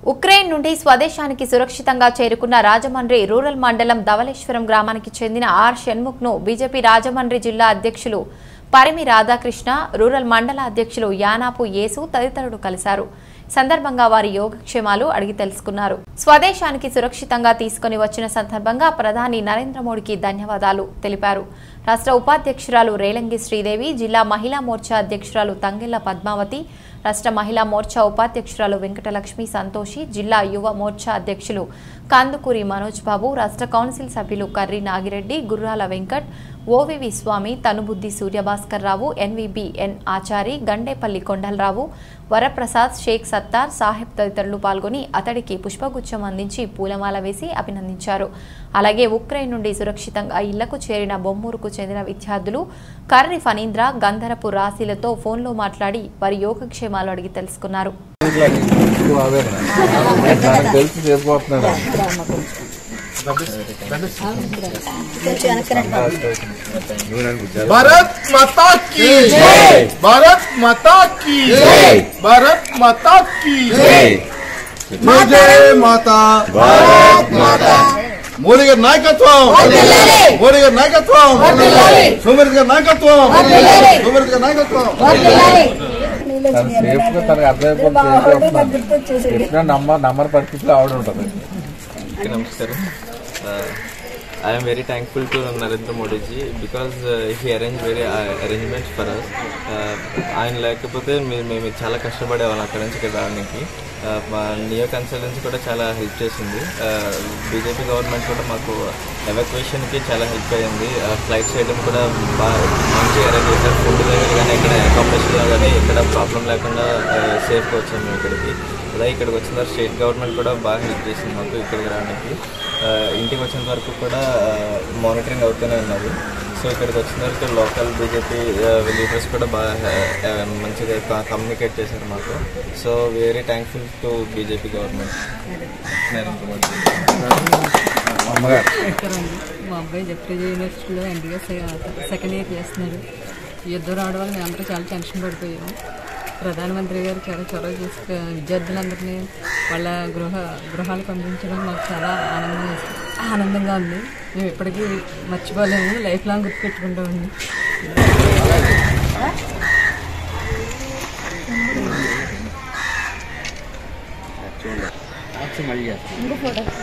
Ukraine నుండి స్వదేశానికి సురక్షితంగా చేరుకున్న రాజమండ్రి రూరల్ మండలం ధవళేశ్వరం గ్రామానికి చెందిన ఆర్ షణ్ముఖ్ను బీజేపీ రాజమండ్రి జిల్లా అధ్యక్షులు పరిమి రాధాకృష్ణ రూరల్ మండల అధ్యక్షులు యానాపు యేసు తదితరులు కలిశారు సందర్భంగా వారి యోగక్షేమాలు అడిగి తెలుసుకున్నారు స్వదేశానికి సురక్షితంగా తీసుకుని వచ్చిన సందర్భంగా ప్రధాని నరేంద్ర మోడీకి ధన్యవాదాలు తెలిపారు రాష్ట్ర ఉపాధ్యక్షురాలు రేలంగి శ్రీదేవి జిల్లా మహిళా మోర్చా అధ్యక్షురాలు తంగెళ్ల పద్మావతి రాష్ట్ర మహిళా మోర్చా ఉపాధ్యక్షురాలు వెంకటలక్ష్మి సంతోషి జిల్లా యువ మోర్చా అధ్యక్షులు కందుకూరి మనోజ్ బాబు రాష్ట్ర కౌన్సిల్ సభ్యులు కర్రి నాగిరెడ్డి గుర్రాల వెంకట్ ఓవివి స్వామి తనుబుద్ది సూర్యభాస్కర్ రావు ఎన్విబి ఎన్ ఆచారి గండేపల్లి కొండలరావు వరప్రసాద్ షేక్ సత్తార్ సాహెబ్ తదితరులు పాల్గొని అతడికి పుష్పగుచ్చం అందించి పూలమాల వేసి అభినందించారు అలాగే ఉక్రెయిన్ నుండి సురక్షితంగా ఇళ్లకు చేరిన బొమ్మూరుకు చెందిన విద్యార్థులు కర్రి ఫనీంద్ర గంధరపు రాశిలతో ఫోన్లో మాట్లాడి వారి యోగక్షేమాలు అడిగి తెలుసుకున్నారు ఎక్కువ ఆవేదన నాకు తెలిసి చేసిపోతున్నాడు भारत माता की भारत माता की भारत माता की जय माता भारत माता మోడీ గారి నాయకత్వం మోడీ గారి నాయకత్వం సోమరెడ్డి గారి నాయకత్వం సోమరెడ్డి గారి నాయకత్వం తను సేఫ్ గా తనకు అర్థమైపోతుంది చెప్పిన నంబర్ నంబర్ పరిస్థితిలో ఆవిడ ఉంటుంది Okay, Namaskaram. Uh, I am very thankful to Narendra Modi ji because uh, he arranged very uh, arrangements for us. Uh, ఆయన లేకపోతే మేము మేము చాలా కష్టపడేవాళ్ళం అక్కడ నుంచి ఇక్కడ రావడానికి Uh, మా నియో కన్సల్టెన్సీ కూడా చాలా హెల్ప్ చేసింది బీజేపీ గవర్నమెంట్ కూడా మాకు ఎవాక్యుయేషన్కి చాలా హెల్ప్ అయ్యింది ఫ్లైట్ చేయడం కూడా బాగా మంచిగా అరేంజ్ చేశారు ఫుడ్ దగ్గర కానీ ఇక్కడ అకామిడేషన్లో కానీ ఇక్కడ ప్రాబ్లం లేకుండా సేఫ్గా వచ్చాము మేము ఇక్కడికి అదే ఇక్కడికి వచ్చిన తర్వాత స్టేట్ గవర్నమెంట్ కూడా బాగా హెల్ప్ చేసింది మాకు ఇక్కడికి రావడానికి ఆ, ఇంటికి వచ్చిన వరకు కూడా మానిటరింగ్ అవుతూనే ఉన్నది సో ఇక్కడికి వచ్చిన వరకు లోకల్ బీజేపీ లీడర్స్ కూడా బాగా ఆ, మంచిగా కమ్యూనికేట్ చేశారు మాకు so very thankful to BJP government Narendra Modi అమ్మగారు ఎక్కరండి మా అబ్బాయి జఫ్రీజీ యూనివర్సిటీలో ఎంబీఎస్ సెకండ్ ఇయర్ చేస్తున్నాడు ఈ యుద్ధం రావడం వల్ల మేము అందరూ చాలా టెన్షన్ పడిపోయాము ప్రధానమంత్రి గారు చాలా చొరవ చేసి విద్యార్థులందరినీ వాళ్ళ గృహ గృహాలు పంపించడం మాకు చాలా ఆనందం ఆనందంగా ఉంది మేము ఎప్పటికీ మర్చిపోలేము లైఫ్ లాంగ్ గుర్తుపెట్టుకుంటామండి మళ్ళీ